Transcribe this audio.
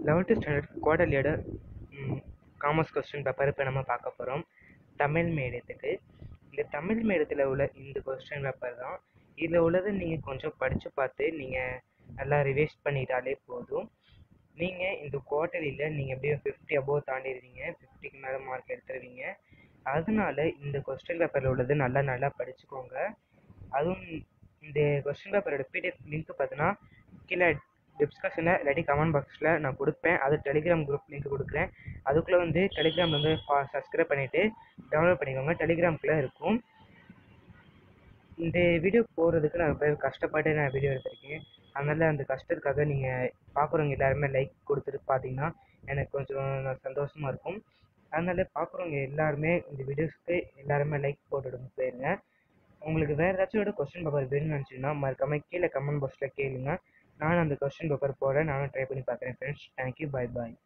eleventh standard குவார்டர்லியோட commerce question paper இப்போ நம்ம பார்க்க போகிறோம் தமிழ் மீடியத்துக்கு இந்த தமிழ் மீடியத்தில் உள்ள இந்த கொஸ்டின் பேப்பர் தான் இதில் உள்ளதை நீங்கள் கொஞ்சம் படித்து பார்த்து நீங்கள் நல்லா ரிவைஸ் பண்ணிட்டாலே போதும் நீங்கள் இந்த குவார்டர்லியில் நீங்கள் எப்படியும் ஃபிஃப்டி அபோவ் தாண்டிடுவீங்க ஃபிஃப்டிக்கு மேலே மார்க் எடுத்துருவீங்க அதனால இந்த கொஸ்டின் பேப்பரில் உள்ளது நல்லா நல்லா படிச்சுக்கோங்க அதுவும் இந்த கொஸ்டின் பேப்பரோட பிடிஎஃப் லிங்க் பார்த்தீங்கன்னா கீழே டிஸ்கஷனில் இல்லாட்டி கமெண்ட் பாக்ஸில் நான் கொடுப்பேன் அது டெலிகிராம் குரூப் லிங்க் கொடுக்குறேன் அதுக்குள்ளே வந்து டெலிகிராம் வந்து சப்ஸ்கிரைப் பண்ணிவிட்டு டவுன்லோட் பண்ணிக்கோங்க டெலிகிராம்குள்ளே இருக்கும் இந்த வீடியோ போடுறதுக்கு நான் ரொம்ப கஷ்டப்பட்டு நான் வீடியோ எடுத்திருக்கேன் அதனால் அந்த கஷ்டத்துக்காக நீங்கள் பார்க்குறவங்க எல்லாருமே லைக் கொடுத்துட்டு பார்த்தீங்கன்னா எனக்கு கொஞ்சம் சந்தோஷமாக இருக்கும் அதனால் பார்க்குறவங்க எல்லாருமே இந்த வீடியோஸ்க்கு எல்லாருமே லைக் போட்டுவிடுங்க போயிருங்க உங்களுக்கு வேறு ஏதாச்சும் கொஸ்டின் பேப்பர் வேணும்னு நினச்சிங்கன்னா மறக்காம கீழே கமெண்ட் பாக்ஸில் கேளுங்க நானும் அந்த கொஸ்டின் பேப்பர் போட நானும் ட்ரை பண்ணி பார்க்குறேன் ஃப்ரெண்ட்ஸ் தேங்க்யூ பை பாய்